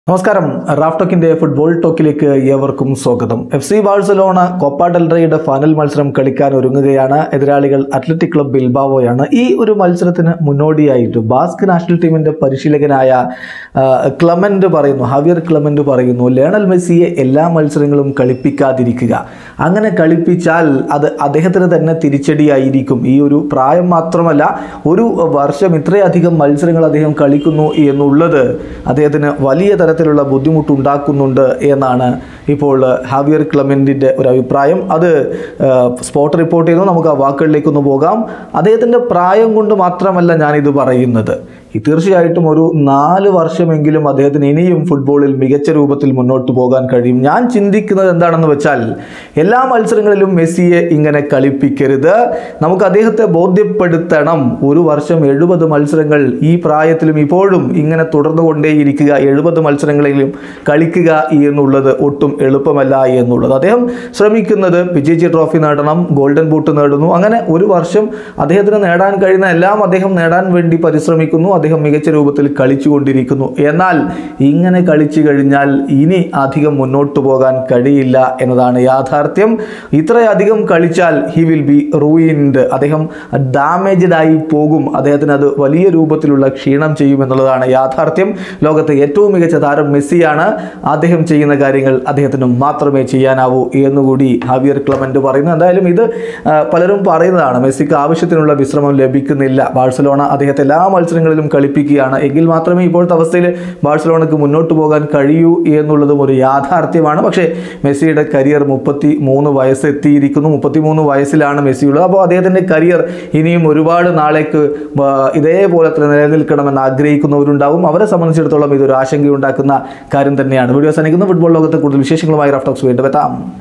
നമസ്കാരം Raf ടോക്കിന്റെ football ടോക്കിലേക്ക് ഏവർക്കും സ്വാഗതം എഫ് സി ബാഴ്സലോണ കോപ്പ ഡെൽറയുടെ ഫൈനൽ മത്സരം കളിക്കാൻ ഒരുങ്ങുകയാണ് എതിരാളികൾ അത്ലറ്റിക് ക്ലബ് ബിൽബാവോയാണ് ഈ ഒരു മത്സരത്തിന് മുന്നോടിയായിട്ട് ബാസ്ക് നാഷണൽ ടീമിന്റെ പരിശീലകനായ ആ, ക്ലമന്റ് പറയുന്നു ഹവിയർ ക്ലമന്റ് പറയുന്നു ലേണൽ മെസ്സിയെ എല്ലാ മത്സരങ്ങളും കളിപ്പിക്കാതിരിക്കുക അങ്ങനെ കളിപ്പിച്ചാൽ അത് അദ്ദേഹത്തിന് തന്നെ തിരിച്ചടിയായിരിക്കും ഈ ഒരു പ്രായം മാത്രമല്ല ഒരു വർഷം ഇത്രയധികം മത്സരങ്ങൾ അദ്ദേഹം കളിക്കുന്നു എന്നുള്ളത് അദ്ദേഹത്തിന് വലിയ തരത്തിലുള്ള ബുദ്ധിമുട്ടുണ്ടാക്കുന്നുണ്ട് എന്നാണ് ഇപ്പോൾ ഹാവിയർ ക്ലമൻറ്റിൻ്റെ ഒരു അഭിപ്രായം അത് സ്പോട്ട് റിപ്പോർട്ട് ചെയ്യുന്നു നമുക്ക് ആ വാക്കുകളിലേക്കൊന്ന് പോകാം അദ്ദേഹത്തിൻ്റെ പ്രായം കൊണ്ട് മാത്രമല്ല ഞാനിത് പറയുന്നത് ഈ തീർച്ചയായിട്ടും ഒരു നാല് വർഷമെങ്കിലും അദ്ദേഹത്തിന് ഇനിയും ഫുട്ബോളിൽ മികച്ച രൂപത്തിൽ മുന്നോട്ട് പോകാൻ കഴിയും ഞാൻ ചിന്തിക്കുന്നത് എന്താണെന്ന് വെച്ചാൽ എല്ലാ മത്സരങ്ങളിലും മെസ്സിയെ ഇങ്ങനെ കളിപ്പിക്കരുത് നമുക്ക് അദ്ദേഹത്തെ ബോധ്യപ്പെടുത്തണം ഒരു വർഷം എഴുപത് മത്സരങ്ങൾ ഈ പ്രായത്തിലും ഇപ്പോഴും ഇങ്ങനെ തുടർന്നു കൊണ്ടേയിരിക്കുക എഴുപത് മത്സരങ്ങളിലും കളിക്കുക എന്നുള്ളത് ഒട്ടും എളുപ്പമല്ല എന്നുള്ളത് അദ്ദേഹം ശ്രമിക്കുന്നത് പി ജി ജി ട്രോഫി നേടണം ഗോൾഡൻ ബൂട്ട് നേടുന്നു അങ്ങനെ ഒരു വർഷം അദ്ദേഹത്തിന് നേടാൻ കഴിയുന്ന എല്ലാം അദ്ദേഹം നേടാൻ വേണ്ടി പരിശ്രമിക്കുന്നു അദ്ദേഹം മികച്ച രൂപത്തിൽ കളിച്ചുകൊണ്ടിരിക്കുന്നു എന്നാൽ ഇങ്ങനെ കളിച്ചു കഴിഞ്ഞാൽ ഇനി അധികം മുന്നോട്ട് പോകാൻ കഴിയില്ല എന്നതാണ് യാഥാർത്ഥ്യം ഇത്രയധികം കളിച്ചാൽ ഹി വിൽ ബി റൂയിൻഡ് അദ്ദേഹം ഡാമേജ്ഡ് ആയി പോകും അദ്ദേഹത്തിന് അത് വലിയ രൂപത്തിലുള്ള ക്ഷീണം ചെയ്യും എന്നുള്ളതാണ് യാഥാർത്ഥ്യം ലോകത്തെ ഏറ്റവും മികച്ച താരം മെസ്സിയാണ് അദ്ദേഹം ചെയ്യുന്ന കാര്യങ്ങൾ അദ്ദേഹത്തിന് മാത്രമേ ചെയ്യാനാവൂ എന്നുകൂടി ഹവിയർ ക്ലമന്റ് പറയുന്നു എന്തായാലും ഇത് ആ, പലരും പറയുന്നതാണ് മെസ്സിക്ക് ആവശ്യത്തിനുള്ള വിശ്രമം ലഭിക്കുന്നില്ല ബാഴ്സലോണ അദ്ദേഹത്തെ എല്ലാ മത്സരങ്ങളിലും കളിപ്പിക്കുകയാണ് എങ്കിൽ മാത്രമേ ഇപ്പോഴത്തെ അവസ്ഥയിൽ ബാഴ്സലോണക്ക് മുന്നോട്ട് പോകാൻ കഴിയൂ എന്നുള്ളതും ഒരു യാഥാർത്ഥ്യമാണ് പക്ഷേ മെസ്സിയുടെ കരിയർ മുപ്പത്തി മൂന്ന് വയസ്സെത്തിയിരിക്കുന്നു മുപ്പത്തി മൂന്ന് വയസ്സിലാണ് മെസ്സിയുള്ളത് അപ്പോൾ അദ്ദേഹത്തിൻ്റെ കരിയർ ഇനിയും ഒരുപാട് നാളേക്ക് ആ, ഇതേപോലെ തന്നെ നിലനിൽക്കണമെന്ന് ആഗ്രഹിക്കുന്നവരുണ്ടാവും അവരെ സംബന്ധിച്ചിടത്തോളം ഇതൊരു ആശങ്കയുണ്ടാക്കുന്ന കാര്യം തന്നെയാണ് വീഡിയോ സനിക്കുന്ന ഫുട്ബോൾ ലോകത്തെ കൂടുതൽ വിശേഷങ്ങളുമായി റഫ്റ്റോക്സ് വീണ്ടും എത്താം